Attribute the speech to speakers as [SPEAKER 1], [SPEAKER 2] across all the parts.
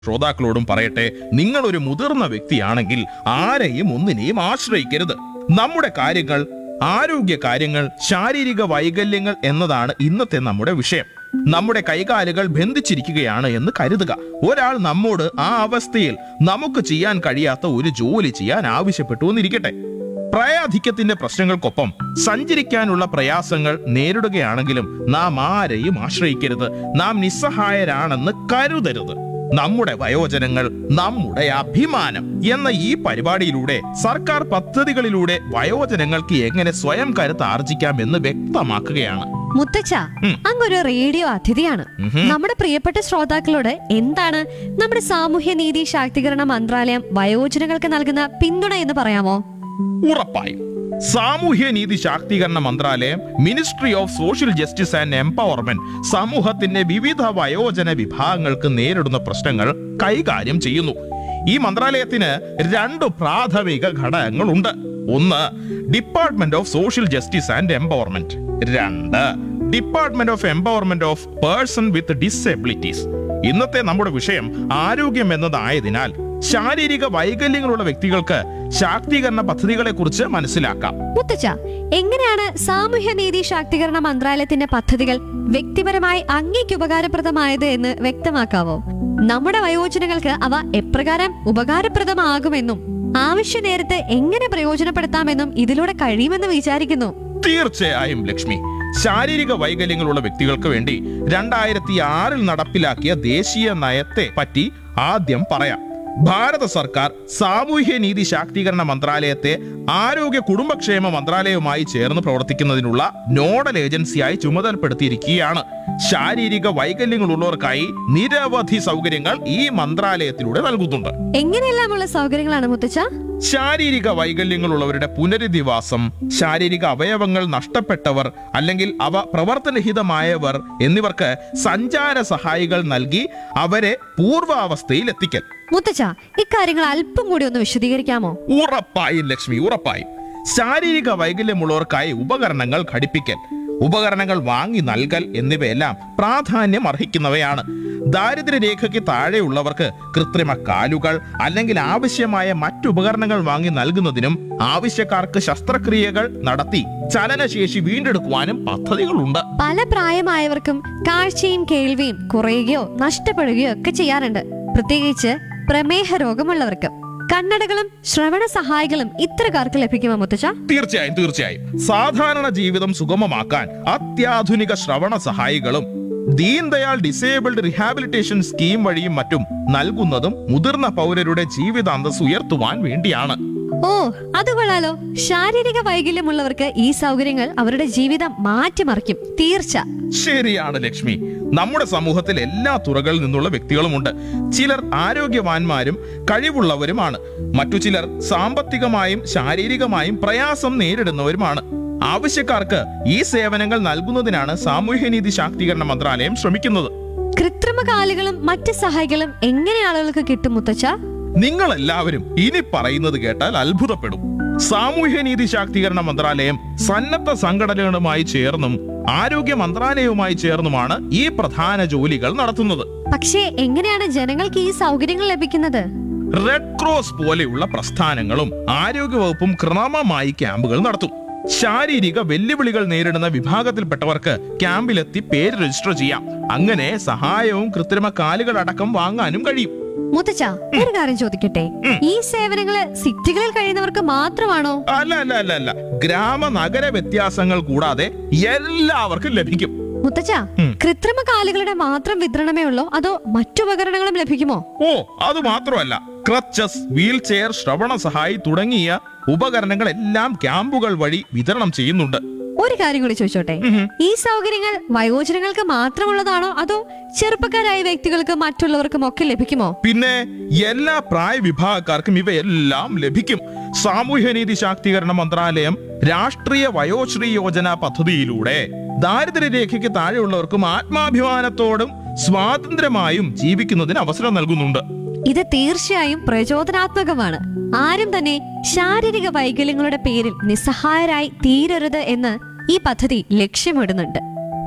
[SPEAKER 1] ശ്രോതാക്കളോടും പറയട്ടെ നിങ്ങൾ ഒരു മുതിർന്ന വ്യക്തിയാണെങ്കിൽ ആരെയും ഒന്നിനെയും ആശ്രയിക്കരുത് നമ്മുടെ കാര്യങ്ങൾ ആരോഗ്യ കാര്യങ്ങൾ ശാരീരിക വൈകല്യങ്ങൾ എന്നതാണ് ഇന്നത്തെ നമ്മുടെ വിഷയം നമ്മുടെ കൈകാലുകൾ ബന്ധിച്ചിരിക്കുകയാണ് എന്ന് കരുതുക ഒരാൾ നമ്മോട് ആ അവസ്ഥയിൽ നമുക്ക് ചെയ്യാൻ കഴിയാത്ത ഒരു ജോലി ചെയ്യാൻ ആവശ്യപ്പെട്ടു എന്നിരിക്കട്ടെ പ്രായാധിക്യത്തിന്റെ പ്രശ്നങ്ങൾക്കൊപ്പം സഞ്ചരിക്കാനുള്ള പ്രയാസങ്ങൾ നേരിടുകയാണെങ്കിലും നാം ആരെയും ആശ്രയിക്കരുത് നാം നിസ്സഹായരാണെന്ന് കരുതരുത് നമ്മുടെ വയോജനങ്ങൾ നമ്മുടെ അഭിമാനം എന്ന ഈ പരിപാടിയിലൂടെ സർക്കാർ പദ്ധതികളിലൂടെ വയോജനങ്ങൾക്ക് എങ്ങനെ സ്വയം കരുത്ത് ആർജിക്കാം എന്ന് വ്യക്തമാക്കുകയാണ്
[SPEAKER 2] മുത്തച്ഛ
[SPEAKER 1] ഉം.
[SPEAKER 2] അങ്ങൊരു റേഡിയോ അതിഥിയാണ്
[SPEAKER 1] ഉഹും.
[SPEAKER 2] നമ്മുടെ പ്രിയപ്പെട്ട ശ്രോതാക്കളോട് എന്താണ് നമ്മുടെ സാമൂഹ്യ നീതി ശാക്തീകരണ മന്ത്രാലയം വയോജനങ്ങൾക്ക് നൽകുന്ന പിന്തുണ എന്ന് പറയാമോ
[SPEAKER 1] ഉറപ്പായും സാമൂഹ്യ നീതി ശാക്തീകരണ മന്ത്രാലയം ministry of social justice and empowerment സമൂഹത്തിന്റെ വിവിധ വയോജന വിഭാഗങ്ങൾക്ക് നേരിടുന്ന പ്രശ്നങ്ങൾ കൈകാര്യം ചെയ്യുന്നു ഈ മന്ത്രാലയത്തിന് രണ്ട് പ്രാഥമിക ഘടകങ്ങളുണ്ട് ഒന്ന് department of social justice and empowerment രണ്ട് department of empowerment of person with disabilities ഇന്നത്തെ നമ്മുടെ വിഷയം ആരോഗ്യം എന്നതായതിനാൽ ശാരീരിക വൈകല്യങ്ങളുള്ള വ്യക്തികൾക്ക് ശാക്തീകരണ പദ്ധതികളെ കുറിച്ച് മനസ്സിലാക്കാം
[SPEAKER 2] മുത്തച്ഛ എങ്ങനെയാണ് സാമൂഹ്യ നീതി ശാക്തീകരണ മന്ത്രാലയത്തിന്റെ പദ്ധതികൾ വ്യക്തിപരമായി അങ്ങേക്ക് ഉപകാരപ്രദമായത് എന്ന് വ്യക്തമാക്കാവോ നമ്മുടെ വയോജനങ്ങൾക്ക് അവ എപ്രകാരം ഉപകാരപ്രദമാകുമെന്നും ആവശ്യ നേരത്ത് എങ്ങനെ പ്രയോജനപ്പെടുത്താമെന്നും ഇതിലൂടെ കഴിയുമെന്ന് വിചാരിക്കുന്നു
[SPEAKER 1] തീർച്ചയായും ലക്ഷ്മി ശാരീരിക വൈകല്യങ്ങളുള്ള വ്യക്തികൾക്ക് വേണ്ടി രണ്ടായിരത്തി ആറിൽ നടപ്പിലാക്കിയ ദേശീയ നയത്തെ പറ്റി ആദ്യം പറയാം ഭാരത സർക്കാർ സാമൂഹ്യ നീതി ശാക്തീകരണ മന്ത്രാലയത്തെ ആരോഗ്യ കുടുംബക്ഷേമ മന്ത്രാലയവുമായി ചേർന്ന് പ്രവർത്തിക്കുന്നതിനുള്ള നോഡൽ ഏജൻസിയായി ചുമതലപ്പെടുത്തിയിരിക്കുകയാണ് ശാരീരിക വൈകല്യങ്ങളുള്ളവർക്കായി നിരവധി സൗകര്യങ്ങൾ ഈ മന്ത്രാലയത്തിലൂടെ നൽകുന്നുണ്ട്
[SPEAKER 2] എങ്ങനെയെല്ലാമുള്ള സൗകര്യങ്ങളാണ് മുത്തച്ഛ
[SPEAKER 1] ശാരീരിക വൈകല്യങ്ങളുള്ളവരുടെ പുനരധിവാസം ശാരീരിക അവയവങ്ങൾ നഷ്ടപ്പെട്ടവർ അല്ലെങ്കിൽ അവ പ്രവർത്തനരഹിതമായവർ എന്നിവർക്ക് സഞ്ചാര സഹായികൾ നൽകി അവരെ പൂർവാവസ്ഥയിൽ എത്തിക്കൽ
[SPEAKER 2] മുത്തച്ഛ ഇക്കാര്യങ്ങൾ അല്പം കൂടി ഒന്ന് വിശദീകരിക്കാമോ
[SPEAKER 1] ഉറപ്പായും ലക്ഷ്മി ഉറപ്പായും ശാരീരിക വൈകല്യമുള്ളവർക്കായി ഉപകരണങ്ങൾ ഘടിപ്പിക്കൽ ഉപകരണങ്ങൾ വാങ്ങി നൽകൽ എന്നിവയെല്ലാം പ്രാധാന്യം അർഹിക്കുന്നവയാണ് ദാരിദ്ര്യരേഖയ്ക്ക് താഴെയുള്ളവർക്ക് കൃത്രിമ കാലുകൾ അല്ലെങ്കിൽ ആവശ്യമായ മറ്റുപകരണങ്ങൾ വാങ്ങി നൽകുന്നതിനും ആവശ്യക്കാർക്ക് ശസ്ത്രക്രിയകൾ നടത്തി ചലനശേഷി വീണ്ടെടുക്കുവാനും പദ്ധതികളുണ്ട്
[SPEAKER 2] പല പ്രായമായവർക്കും കാഴ്ചയും കേൾവിയും കുറയുകയോ നഷ്ടപ്പെടുകയോ ഒക്കെ ചെയ്യാറുണ്ട് പ്രത്യേകിച്ച് പ്രമേഹ രോഗമുള്ളവർക്ക് കണ്ണടകളും ശ്രവണ സഹായികളും ഇത്തരക്കാർക്ക് ലഭിക്കുമോ മുത്തച്ഛ
[SPEAKER 1] തീർച്ചയായും തീർച്ചയായും സാധാരണ ജീവിതം സുഗമമാക്കാൻ അത്യാധുനിക ശ്രവണ സഹായികളും Deen Dayal disabled rehabilitation scheme വഴിയും മറ്റും നൽകുന്നതും മുതിർന്ന പൗരരുടെ ജീവിതാന്തസ് ഉയർത്തുവാൻ വേണ്ടിയാണ്
[SPEAKER 2] ഓ അത് കൊള്ളാലോ ശാരീരിക വൈകല്യമുള്ളവർക്ക് ഈ സൗകര്യങ്ങൾ അവരുടെ ജീവിതം മാറ്റിമറിക്കും തീർച്ച
[SPEAKER 1] ശരിയാണ് ലക്ഷ്മി നമ്മുടെ സമൂഹത്തിൽ എല്ലാ തുറകളിൽ നിന്നുള്ള വ്യക്തികളുമുണ്ട് ചിലർ ആരോഗ്യവാന്മാരും കഴിവുള്ളവരുമാണ് മറ്റു ചിലർ സാമ്പത്തികമായും ശാരീരികമായും പ്രയാസം നേരിടുന്നവരുമാണ് ആവശ്യക്കാർക്ക് ഈ സേവനങ്ങൾ നൽകുന്നതിനാണ് സാമൂഹ്യനീതി ശാക്തീകരണ മന്ത്രാലയം ശ്രമിക്കുന്നത്
[SPEAKER 2] കൃത്രിമ കാലുകളും മറ്റ് സഹായികളും എങ്ങനെ ആളുകൾക്ക് കിട്ടും മുത്തച്ഛ
[SPEAKER 1] നിങ്ങൾ എല്ലാവരും ഇനി പറയുന്നത് കേട്ടാൽ അത്ഭുതപ്പെടും സാമൂഹ്യനീതി ശാക്തീകരണ മന്ത്രാലയം സന്നദ്ധ സംഘടനകളുമായി ചേർന്നും ആരോഗ്യ മന്ത്രാലയവുമായി ചേർന്നുമാണ് ഈ പ്രധാന ജോലികൾ നടത്തുന്നത്
[SPEAKER 2] പക്ഷേ എങ്ങനെയാണ് ജനങ്ങൾക്ക് ഈ സൗകര്യങ്ങൾ ലഭിക്കുന്നത്
[SPEAKER 1] റെഡ് ക്രോസ് പോലെയുള്ള പ്രസ്ഥാനങ്ങളും ആരോഗ്യവകുപ്പും ക്രമമായി ക്യാമ്പുകൾ നടത്തും ശാരീരിക വെല്ലുവിളികൾ നേരിടുന്ന വിഭാഗത്തിൽപ്പെട്ടവർക്ക് ക്യാമ്പിലെത്തി പേര് രജിസ്റ്റർ ചെയ്യാം അങ്ങനെ സഹായവും കൃത്രിമ കാലുകൾ അടക്കം വാങ്ങാനും കഴിയും
[SPEAKER 2] മുത്തച്ഛ ഒരു കാര്യം ചോദിക്കട്ടെ ഈ സേവനങ്ങള് സിറ്റികളിൽ കഴിയുന്നവർക്ക് മാത്രമാണോ
[SPEAKER 1] അല്ല അല്ല അല്ല അല്ല ഗ്രാമ നഗര വ്യത്യാസങ്ങൾ കൂടാതെ എല്ലാവർക്കും ലഭിക്കും
[SPEAKER 2] മുത്തച്ഛ
[SPEAKER 1] ഉം.
[SPEAKER 2] കൃത്രിമ കാലുകളുടെ മാത്രം വിതരണമേ ഉള്ളോ അതോ മറ്റുപകരണങ്ങളും ലഭിക്കുമോ
[SPEAKER 1] ഓ അത് മാത്രമല്ല ക്രച്ചസ് വീൽ ചെയർ ശ്രവണ സഹായി തുടങ്ങിയ ഉപകരണങ്ങൾ എല്ലാം ക്യാമ്പുകൾ വഴി വിതരണം ചെയ്യുന്നുണ്ട്
[SPEAKER 2] ഒരു കാര്യം കൂടി ചോദിച്ചോട്ടെ
[SPEAKER 1] ഉഹും.
[SPEAKER 2] ഈ സൗകര്യങ്ങൾ വയോജനങ്ങൾക്ക് മാത്രമുള്ളതാണോ അതോ ചെറുപ്പക്കാരായ വ്യക്തികൾക്ക് മറ്റുള്ളവർക്കും ഒക്കെ ലഭിക്കുമോ
[SPEAKER 1] പിന്നെ എല്ലാ പ്രായ വിഭാഗക്കാർക്കും ഇവയെല്ലാം ലഭിക്കും സാമൂഹ്യനീതി ശാക്തീകരണ മന്ത്രാലയം രാഷ്ട്രീയ വയോശ്രീ യോജന പദ്ധതിയിലൂടെ ദാരിദ്ര്യരേഖയ്ക്ക് താഴെയുള്ളവർക്കും ആത്മാഭിമാനത്തോടും സ്വാതന്ത്ര്യമായും ജീവിക്കുന്നതിന് അവസരം നൽകുന്നുണ്ട്
[SPEAKER 2] ഇത് തീർച്ചയായും പ്രചോദനാത്മകമാണ് ആരും തന്നെ ശാരീരിക വൈകല്യങ്ങളുടെ പേരിൽ നിസ്സഹായരായി തീരരുത് എന്ന് ഈ പദ്ധതി ലക്ഷ്യമിടുന്നുണ്ട്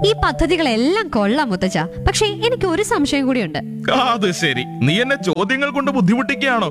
[SPEAKER 2] ഈ പദ്ധതികളെല്ലാം കൊള്ളാം മുത്തച്ഛ പക്ഷേ എനിക്ക് ഒരു സംശയം കൂടിയുണ്ട്
[SPEAKER 1] അത് ശരി നീ എന്നെ ചോദ്യങ്ങൾ കൊണ്ട് ബുദ്ധിമുട്ടിക്കുകയാണോ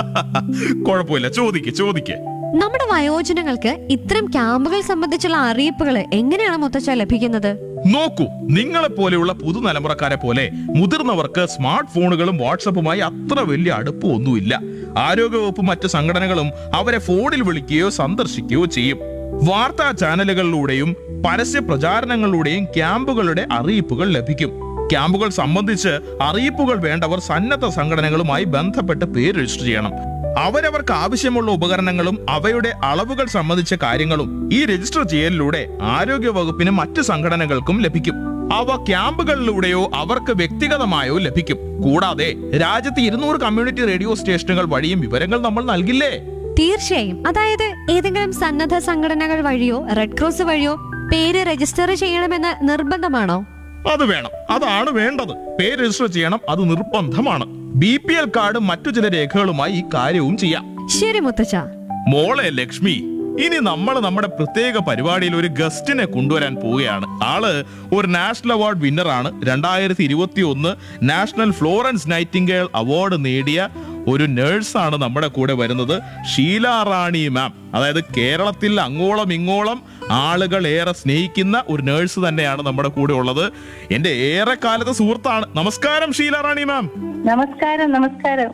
[SPEAKER 1] കുഴപ്പമില്ല ചോദിക്ക് ചോദിക്ക്
[SPEAKER 2] നമ്മുടെ വയോജനങ്ങൾക്ക് ഇത്തരം ക്യാമ്പുകൾ സംബന്ധിച്ചുള്ള അറിയിപ്പുകൾ എങ്ങനെയാണ് മുത്തച്ഛ ലഭിക്കുന്നത്
[SPEAKER 1] നോക്കൂ നിങ്ങളെ പോലെയുള്ള പുതുതലമുറക്കാരെ പോലെ മുതിർന്നവർക്ക് സ്മാർട്ട് ഫോണുകളും വാട്സപ്പുമായി അത്ര വലിയ അടുപ്പമൊന്നുമില്ല ആരോഗ്യവകുപ്പ് മറ്റ് സംഘടനകളും അവരെ ഫോണിൽ വിളിക്കുകയോ സന്ദർശിക്കുകയോ ചെയ്യും വാർത്താ ചാനലുകളിലൂടെയും പരസ്യ പ്രചാരണങ്ങളിലൂടെയും ക്യാമ്പുകളുടെ അറിയിപ്പുകൾ ലഭിക്കും ക്യാമ്പുകൾ സംബന്ധിച്ച് അറിയിപ്പുകൾ വേണ്ടവർ സന്നദ്ധ സംഘടനകളുമായി ബന്ധപ്പെട്ട് പേര് രജിസ്റ്റർ ചെയ്യണം അവരവർക്ക് ആവശ്യമുള്ള ഉപകരണങ്ങളും അവയുടെ അളവുകൾ സംബന്ധിച്ച കാര്യങ്ങളും ഈ രജിസ്റ്റർ ചെയ്യലിലൂടെ ആരോഗ്യ വകുപ്പിനും മറ്റ് സംഘടനകൾക്കും ലഭിക്കും അവ ക്യാമ്പുകളിലൂടെയോ അവർക്ക് വ്യക്തിഗതമായോ ലഭിക്കും കൂടാതെ രാജ്യത്ത് ഇരുന്നൂറ് കമ്മ്യൂണിറ്റി റേഡിയോ സ്റ്റേഷനുകൾ വഴിയും വിവരങ്ങൾ നമ്മൾ നൽകില്ലേ
[SPEAKER 2] തീർച്ചയായും അതായത് ഏതെങ്കിലും സന്നദ്ധ സംഘടനകൾ വഴിയോ റെഡ് ക്രോസ് വഴിയോ പേര് രജിസ്റ്റർ ചെയ്യണമെന്ന് നിർബന്ധമാണോ
[SPEAKER 1] അത് വേണം അതാണ് വേണ്ടത് പേര് രജിസ്റ്റർ ചെയ്യണം അത് നിർബന്ധമാണ് ബി പി എൽ കാർഡും മറ്റു ചില രേഖകളുമായി ഈ കാര്യവും ചെയ്യാം
[SPEAKER 2] ശരി മുത്തച്ഛ
[SPEAKER 1] മോളെ ലക്ഷ്മി ഇനി നമ്മൾ നമ്മുടെ പ്രത്യേക പരിപാടിയിൽ ഒരു ഗസ്റ്റിനെ കൊണ്ടുവരാൻ പോവുകയാണ് ആള് ഒരു നാഷണൽ അവാർഡ് വിന്നറാണ് രണ്ടായിരത്തി ഇരുപത്തി ഒന്ന് നാഷണൽ ഫ്ലോറൻസ് നൈറ്റിംഗേൽ അവാർഡ് നേടിയ ഒരു നേഴ്സാണ് നമ്മുടെ കൂടെ വരുന്നത് ഷീല റാണി മാം അതായത് കേരളത്തിൽ അങ്ങോളം ഇങ്ങോളം ആളുകൾ ഏറെ സ്നേഹിക്കുന്ന ഒരു നേഴ്സ് തന്നെയാണ് നമ്മുടെ കൂടെ ഉള്ളത് എന്റെ ഏറെ കാലത്തെ സുഹൃത്താണ് നമസ്കാരം ഷീല റാണി മാം
[SPEAKER 3] നമസ്കാരം നമസ്കാരം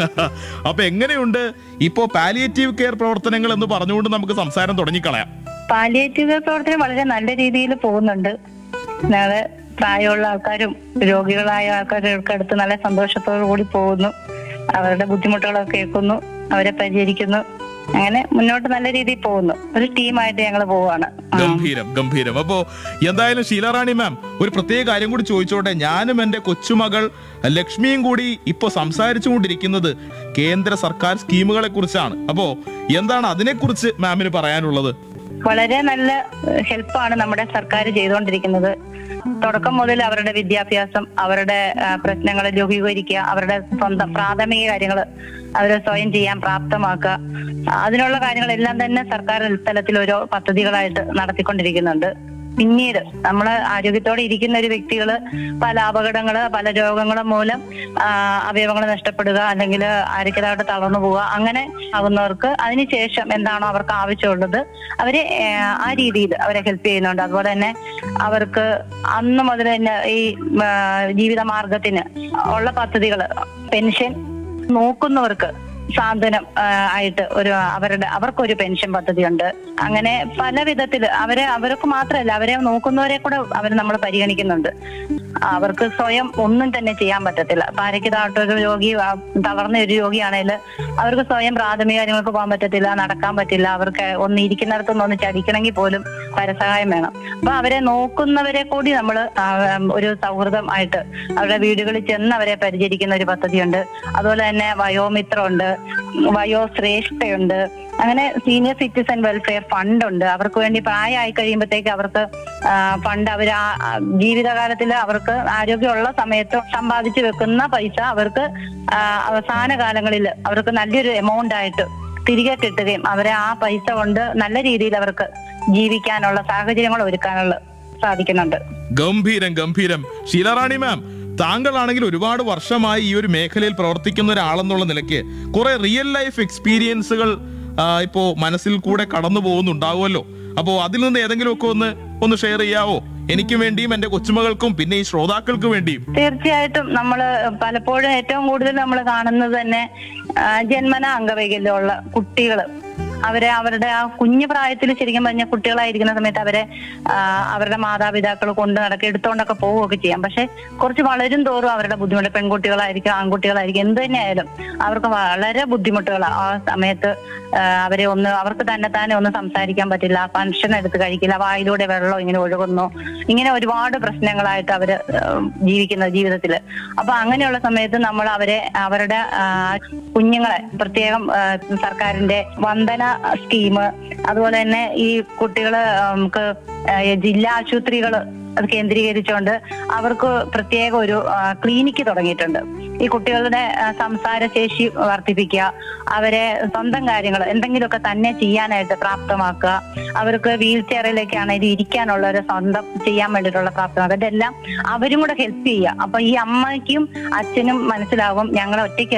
[SPEAKER 1] അപ്പൊ എങ്ങനെയുണ്ട് ഇപ്പോ പാലിയേറ്റീവ് കെയർ പ്രവർത്തനങ്ങൾ എന്ന് പറഞ്ഞുകൊണ്ട് നമുക്ക് സംസാരം തുടങ്ങിക്കളയാം
[SPEAKER 3] പാലിയേറ്റീവ് പ്രവർത്തനം വളരെ നല്ല രീതിയിൽ പോകുന്നുണ്ട് ഞങ്ങള് പ്രായമുള്ള ആൾക്കാരും രോഗികളായ ആൾക്കാരൊക്കെ അടുത്ത് നല്ല സന്തോഷത്തോടു കൂടി പോകുന്നു അവരുടെ ബുദ്ധിമുട്ടുകളൊക്കെ കേൾക്കുന്നു അവരെ പരിചരിക്കുന്നു അങ്ങനെ മുന്നോട്ട് നല്ല രീതിയിൽ പോകുന്നു ഒരു ടീമായിട്ട് ഞങ്ങൾ പോവാണ് ആ.
[SPEAKER 1] ഗംഭീരം ഗംഭീരം അപ്പോ എന്തായാലും ശീലാറാണി മാം ഒരു പ്രത്യേക കാര്യം കൂടി ചോദിച്ചോട്ടെ ഞാനും എന്റെ കൊച്ചുമകൾ ലക്ഷ്മിയും കൂടി ഇപ്പൊ സംസാരിച്ചുകൊണ്ടിരിക്കുന്നത് കേന്ദ്ര സർക്കാർ സ്കീമുകളെ കുറിച്ചാണ് അപ്പോ എന്താണ് അതിനെക്കുറിച്ച് മാമിന് പറയാനുള്ളത്
[SPEAKER 3] വളരെ നല്ല ഹെൽപ്പാണ് നമ്മുടെ സർക്കാർ ചെയ്തുകൊണ്ടിരിക്കുന്നത് തുടക്കം മുതൽ അവരുടെ വിദ്യാഭ്യാസം അവരുടെ പ്രശ്നങ്ങൾ ലഘൂകരിക്കുക അവരുടെ സ്വന്തം പ്രാഥമിക കാര്യങ്ങൾ അവരെ സ്വയം ചെയ്യാൻ പ്രാപ്തമാക്കുക അതിനുള്ള കാര്യങ്ങളെല്ലാം തന്നെ സർക്കാർ തലത്തിൽ ഓരോ പദ്ധതികളായിട്ട് നടത്തിക്കൊണ്ടിരിക്കുന്നുണ്ട് പിന്നീട് നമ്മൾ ആരോഗ്യത്തോടെ ഇരിക്കുന്ന ഒരു വ്യക്തികള് പല അപകടങ്ങള് പല രോഗങ്ങളും മൂലം ആ, അവയവങ്ങൾ നഷ്ടപ്പെടുക അല്ലെങ്കിൽ ആരോഗ്യതായിട്ട് തളർന്നു പോവുക അങ്ങനെ ആകുന്നവർക്ക് അതിനുശേഷം എന്താണോ അവർക്ക് ആവശ്യമുള്ളത് അവരെ ആ, ആ രീതിയിൽ അവരെ ഹെൽപ്പ് ചെയ്യുന്നുണ്ട് അതുപോലെ തന്നെ അവർക്ക് അന്ന് മുതൽ തന്നെ ഈ ആ, ജീവിത മാർഗത്തിന് ഉള്ള പദ്ധതികൾ പെൻഷൻ നോക്കുന്നവർക്ക് സാന്ത്വനം ആ, ആയിട്ട് ഒരു അവരുടെ അവർക്കൊരു പെൻഷൻ പദ്ധതിയുണ്ട് അങ്ങനെ പല വിധത്തില് അവരെ അവർക്ക് മാത്രമല്ല അവരെ നോക്കുന്നവരെ കൂടെ അവർ നമ്മൾ പരിഗണിക്കുന്നുണ്ട് അവർക്ക് സ്വയം ഒന്നും തന്നെ ചെയ്യാൻ പറ്റത്തില്ല പാരയ്ക്കതായിട്ടൊരു രോഗി ആ, തളർന്ന ഒരു രോഗിയാണെങ്കിൽ അവർക്ക് സ്വയം പ്രാഥമിക കാര്യങ്ങൾക്ക് പോകാൻ പറ്റത്തില്ല നടക്കാൻ പറ്റില്ല അവർക്ക് ഒന്ന് ഇരിക്കുന്നിടത്തൊന്നും ഒന്ന് ചടിക്കണമെങ്കിൽ പോലും പരസഹായം വേണം അപ്പൊ അവരെ നോക്കുന്നവരെ കൂടി നമ്മൾ ഒരു സൗഹൃദം ആയിട്ട് അവരുടെ വീടുകളിൽ ചെന്ന് അവരെ പരിചരിക്കുന്ന ഒരു പദ്ധതിയുണ്ട് അതുപോലെ തന്നെ വയോമിത്രമുണ്ട് വയോശ്രേഷ്ഠയുണ്ട് അങ്ങനെ സീനിയർ സിറ്റിസൺ വെൽഫെയർ ഫണ്ട് ഉണ്ട് അവർക്ക് വേണ്ടി പ്രായമായി കഴിയുമ്പോഴത്തേക്ക് അവർക്ക് ഫണ്ട് അവർ ജീവിതകാലത്തിൽ അവർക്ക് ആരോഗ്യമുള്ള സമയത്ത് സമ്പാദിച്ചു വെക്കുന്ന പൈസ അവർക്ക് ആ, അവസാന കാലങ്ങളിൽ അവർക്ക് നല്ലൊരു എമൗണ്ട് ആയിട്ട് തിരികെ കിട്ടുകയും അവരെ ആ പൈസ കൊണ്ട് നല്ല രീതിയിൽ അവർക്ക് ജീവിക്കാനുള്ള സാഹചര്യങ്ങൾ ഒരുക്കാനുള്ള സാധിക്കുന്നുണ്ട്
[SPEAKER 1] ഗംഭീരം ഗംഭീരം ശീലാറാണി മാം താങ്കളാണെങ്കിൽ ഒരുപാട് വർഷമായി ഈ ഒരു മേഖലയിൽ പ്രവർത്തിക്കുന്ന ഒരാളെന്നുള്ള നിലയ്ക്ക് കുറെ റിയൽ ലൈഫ് എക്സ്പീരിയൻസുകൾ ആ, ഇപ്പോ മനസ്സിൽ കൂടെ കടന്നു പോകുന്നുണ്ടാവുമല്ലോ അപ്പോ അതിൽ നിന്ന് ഏതെങ്കിലും ഒക്കെ ഒന്ന് ഒന്ന് ഷെയർ ചെയ്യാവോ എനിക്ക് വേണ്ടിയും എന്റെ കൊച്ചുമകൾക്കും പിന്നെ ഈ ശ്രോതാക്കൾക്ക് വേണ്ടിയും
[SPEAKER 3] തീർച്ചയായിട്ടും നമ്മൾ പലപ്പോഴും ഏറ്റവും കൂടുതൽ നമ്മൾ കാണുന്നത് തന്നെ ആ, ജന്മന അംഗവൈകല്യമുള്ള കുട്ടികൾ അവരെ അവരുടെ ആ കുഞ്ഞു പ്രായത്തിൽ ശരിക്കും പറഞ്ഞ കുട്ടികളായിരിക്കുന്ന സമയത്ത് അവരെ ആ, അവരുടെ മാതാപിതാക്കൾ കൊണ്ട് നടക്കുക എടുത്തോണ്ടൊക്കെ പോവുകയൊക്കെ ചെയ്യാം പക്ഷെ കുറച്ച് വളരും തോറും അവരുടെ ബുദ്ധിമുട്ട് പെൺകുട്ടികളായിരിക്കും ആൺകുട്ടികളായിരിക്കും എന്ത് തന്നെയായാലും അവർക്ക് വളരെ ബുദ്ധിമുട്ടുകളാണ് ആ സമയത്ത് ആ, അവരെ ഒന്ന് അവർക്ക് തന്നെ തന്നെ ഒന്ന് സംസാരിക്കാൻ പറ്റില്ല ഭക്ഷണം എടുത്ത് കഴിക്കില്ല വായിലൂടെ വെള്ളം ഇങ്ങനെ ഒഴുകുന്നു ഇങ്ങനെ ഒരുപാട് പ്രശ്നങ്ങളായിട്ട് അവര് ആ, ജീവിക്കുന്ന ജീവിതത്തില് അപ്പൊ അങ്ങനെയുള്ള സമയത്ത് നമ്മൾ അവരെ അവരുടെ ആ, കുഞ്ഞുങ്ങളെ പ്രത്യേകം ആ, സർക്കാരിന്റെ വന്ദന സ്കീം അതുപോലെ തന്നെ ഈ കുട്ടികള് നമുക്ക് ആ, ജില്ലാ ആശുപത്രികള് അത് കേന്ദ്രീകരിച്ചുകൊണ്ട് അവർക്ക് പ്രത്യേക ഒരു ക്ലിനിക്ക് തുടങ്ങിയിട്ടുണ്ട് ഈ കുട്ടികളുടെ ആ, സംസാരശേഷി വർദ്ധിപ്പിക്കുക അവരെ സ്വന്തം കാര്യങ്ങൾ എന്തെങ്കിലുമൊക്കെ തന്നെ ചെയ്യാനായിട്ട് പ്രാപ്തമാക്കുക അവർക്ക് വീൽ ചെയറിലേക്കാണെങ്കിൽ ഇരിക്കാനുള്ള ഒരു സ്വന്തം ചെയ്യാൻ വേണ്ടിയിട്ടുള്ള പ്രാപ്തമാക്കുക ഇതെല്ലാം അവരും കൂടെ ഹെൽപ്പ് ചെയ്യുക അപ്പൊ ഈ അമ്മയ്ക്കും അച്ഛനും മനസ്സിലാകും ഞങ്ങൾ ഒറ്റയ്ക്ക്